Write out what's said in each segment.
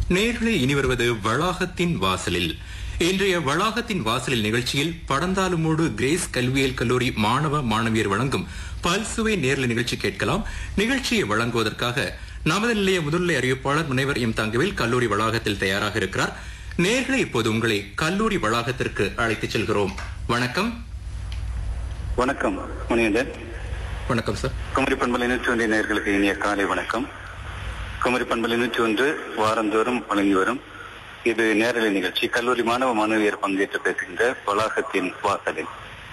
நேர்களே இனி வருவது வளாகத்தின் வாசலில் இன்றைய வளாகத்தின் வாசலில் நிகழ்ச்சியில் படந்தாலுமோடு கிரேஸ் கல்வியியல் கல்லூரி மாணவ மாணவியர் வழங்கும் பல்சுவை நேரல நிகழ்ச்சி கேட்கலாம் நிகழ்ச்சியை வழங்குவதற்காக நமது நிலைய முதல்நிலை அறிவிப்பாளர் முனைவர் எம் தங்கவில் கல்லூரி வளாகத்தில் தயாராக இருக்கிறார் நேர்களை இப்போது உங்களை கல்லூரி வளாகத்திற்கு அழைத்துச் செல்கிறோம் வணக்கம் வணக்கம் முனியந்தன் வணக்கம் சார் குமரி பண்பலை நூற்றி ஒன்றிய நேர்களுக்கு இனிய காலை வணக்கம் குமரி பண்பலை நூற்றி ஒன்று வாரந்தோறும் வழங்கி வரும் இது நேரலை நிகழ்ச்சி கல்லூரி மாணவ மாணவியர் பங்கேற்று பேசுகின்ற வளாகத்தின் வாசலில்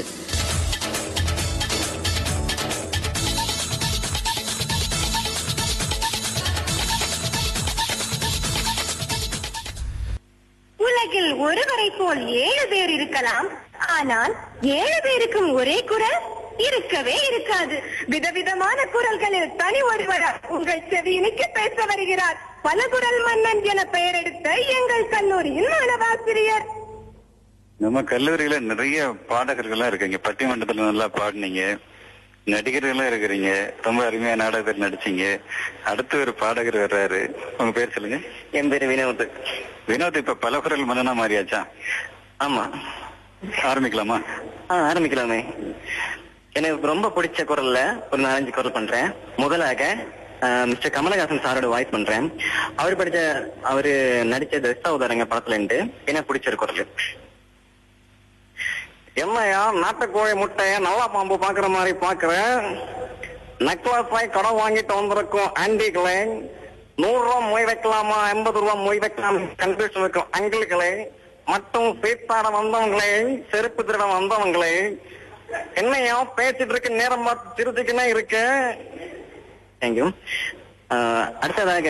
உலகில் ஒருவரை போல் ஏழு பேர் இருக்கலாம் ஆனால் ஏழு பேருக்கும் ஒரே குரல் இருக்கவே இருக்காது விதவிதமான குரல்களில் தனி ஒருவர் உங்கள் செவியினுக்கு பேச வருகிறார் பல குரல் மன்னன் என பெயர் எடுத்த எங்கள் கல்லூரியின் மாணவாசிரியர் நம்ம கல்லூரியில நிறைய பாடகர்கள்லாம் இருக்கீங்க பட்டிமன்றத்துல நல்லா பாடினீங்க நடிகர்கள்லாம் இருக்கிறீங்க ரொம்ப அருமையா நாடகத்தில் நடிச்சீங்க அடுத்து ஒரு பாடகர் வர்றாரு உங்க பேர் சொல்லுங்க என் பேரு வினோத் வினோத் இப்ப பல குரல் மன்னனா மாறியாச்சா ஆமா ஆரம்பிக்கலாமா ஆ ஆரம்பிக்கலாமே எனக்கு ரொம்ப பிடிச்ச குரல்ல ஒரு நாலஞ்சு குரல் பண்றேன் முதலாக மிஸ்டர் கமலஹாசன் சாரோட வாய்ஸ் பண்றேன் அவர் படிச்ச அவரு நடிச்ச தசாவதாரங்க படத்துல இருந்து எனக்கு பிடிச்ச ஒரு குரல் என்னையா நாட்டுக்கோழி முட்டைய நல்லா பாம்பு பாக்குற மாதிரி பாக்குறேன் நெக்லஸ் ஆகி கடன் வாங்கிட்டு வந்திருக்கும் ஆண்டிகளே நூறு ரூபா மொய் வைக்கலாமா எண்பது ரூபா மொய் வைக்கலாம் கன்ஃபியூஷன் இருக்கும் அங்கிள்களே மட்டும் சீத்தாட வந்தவங்களே செருப்பு திருட வந்தவங்களே என்னையா பேசிட்டு இருக்க நேரம் பார்த்து திருச்சிக்கினே இருக்கு தேங்க்யூ அடுத்ததாக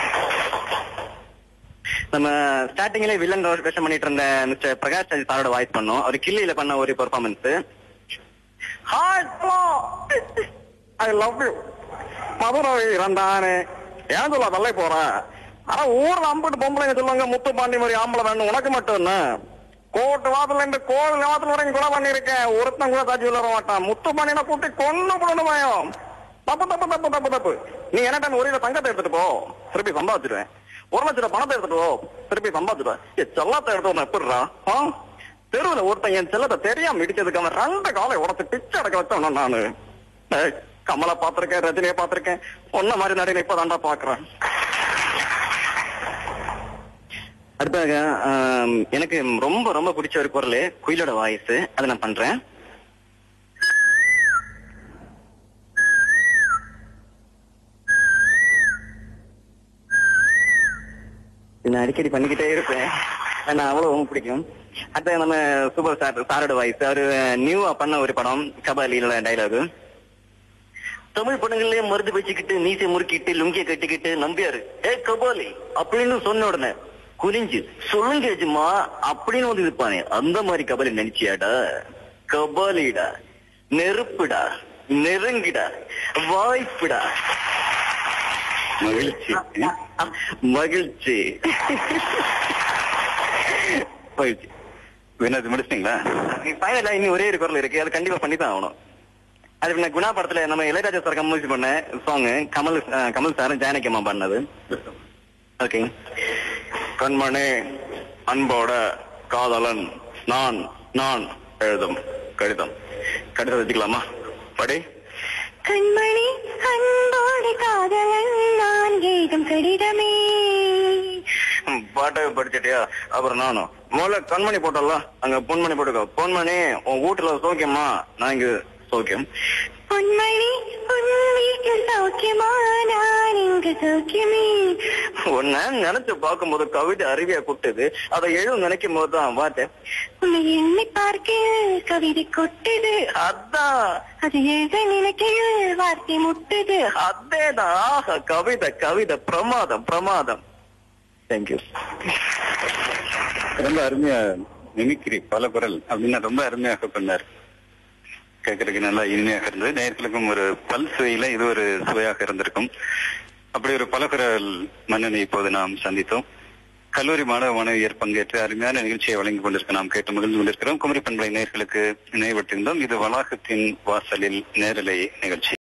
நம்ம ஸ்டார்டிங்ல வில்லன் ரோல் பேச பண்ணிட்டு இருந்த மிஸ்டர் பிரகாஷ் ராஜ் சாரோட வாய்ஸ் பண்ணோம் அவர் கில்லியில பண்ண ஒரு performance hi I love you Madurai இறந்தானே ஏன் சொல்ல தள்ளை போறேன் ஆனா ஊர்ல அம்பிட்டு பொம்பளைங்க சொல்லுவாங்க முத்து பாண்டி மாதிரி ஆம்பளை வேணும் உனக்கு மட்டும் என்ன கோட்டு வாசல்ல இருந்து கோவில் வாசல் வரைக்கும் கூட பண்ணிருக்கேன் ஒருத்தன் கூட சாட்சி வர மாட்டான் முத்து பாண்டியனை கூட்டி கொண்டு போடணும் பயம் தப்பு தப்பு தப்பு தப்பு தப்பு நீ என்ன டைம் ஒரு கிலோ தங்கத்தை எடுத்துட்டு போ திருப்பி சம்பாதிச்சிடுவேன் ஒரு லட்ச ரூபாய் பணத்தை எடுத்துட்டு போ திருப்பி சம்பாதிச்சிடுவேன் என் செல்லத்தை எடுத்து ஒண்ணு எப்படிறா ஆ? தெருவுல ஒருத்தன் என் செல்லத்தை தெரியாம இடிச்சதுக்கு அவன் ரெண்டு காலை உடச்சு பிச்சை அடக்க வச்சவன நானு ஏய், கமலை பாத்திருக்கேன் ரஜினியை பாத்திருக்கேன் ஒன்ன மாதிரி நடிகை இப்பதான்டா பாக்குறேன் அடுத்தாக ஆம், எனக்கு ரொம்ப ரொம்ப பிடிச்ச ஒரு குரல் குயிலோட வாய்ஸ் அதை நான் பண்றேன் இது நான் அடிக்கடி பண்ணிக்கிட்டே இருப்பேன் நான் அவ்வளவு ரொம்ப பிடிக்கும் அடுத்து நம்ம சூப்பர் ஸ்டார் சாரோட வாய்ஸ் அவரு நியூவா பண்ண ஒரு படம் கபாலியில டைலாக் தமிழ் படங்கள்லயே மருந்து வச்சுக்கிட்டு மீசை முறுக்கிட்டு லுங்கிய கட்டிக்கிட்டு நம்பியாரு ஏ கபாலி அப்படின்னு சொன்ன உடனே குனிஞ்சு சொல்லுங்க எஜுமா அப்படின்னு வந்து இருப்பானே அந்த மாதிரி கபாலி நினைச்சியாடா கபாலிடா நெருப்புடா நெருங்கிடா வாய்ப்புடா மகிழ்ச்சி மகிழ்ச்சி மகிழ்ச்சி வினோத் முடிச்சிட்டீங்களா ஃபைனலா இன்னும் ஒரே ஒரு குரல் இருக்கு அது கண்டிப்பா பண்ணி தான் ஆகணும் அது நான் குணா படத்துல நம்ம இளையராஜா சார் கம்போஸ் பண்ண சாங் கமல் அஹ், கமல் சார் ஜானகி அம்மா பண்ணது ஓகே கண்மணி அன்போட காதலன் நான் நான் எழுதும் கடிதம் கடிதம் வச்சுக்கலாமா படி கண்மணி அன்போடு காதலன் நான் எழுதும் கடிதமே ம், பாட்டை படிச்சிட்டியா அப்புறம் நானும் முதல்ல கண்மணி போட்டல அங்க பொன்மணி போட்டுக்கோ பொன்மணி உன் வீட்டுல சௌக்கியமா நான் இங்க சௌக்கியம் பொன்மணி உன் வீட்டில் சௌக்கியமா நான் இங்கு சௌக்கியமே உன்னை நினைச்சு பார்க்கும்போது கவிதை அருவியா கொட்டுது அதை எழுத நினைக்கும் போது தான் வார்த்தை உன்னை எண்ணி பார்க்கையில் கவிதை கொட்டுது அதான் அது எழுத நினைக்கையில் வார்த்தை முட்டுது அதேதான் ஆஹா கவிதை கவிதை பிரமாதம் பிரமாதம் தேங்க்யூ ரொம்ப அருமையா மிமிக்ரி பல குரல் அப்படின்னா ரொம்ப அருமையாக பண்ணார் கேட்கறதுக்கு நல்லா இனிமையாக இருந்தது நேயர்களுக்கும் ஒரு பல் சுவையில இது ஒரு சுவையாக இருந்திருக்கும் அப்படி ஒரு பல குரல் மன்னனை இப்போது நாம் சந்தித்தோம் கல்லூரி மாணவ மாணவியர் பங்கேற்று அருமையான நிகழ்ச்சியை வழங்கிக் கொண்டிருக்க நாம் கேட்டு மகிழ்ந்து கொண்டிருக்கிறோம் குமரி பண்பலை நேயர்களுக்கு நினைவுபடுத்தியிருந்தோம் இது வளாகத்தின் வாசலில் நேரலை நிகழ்ச்சி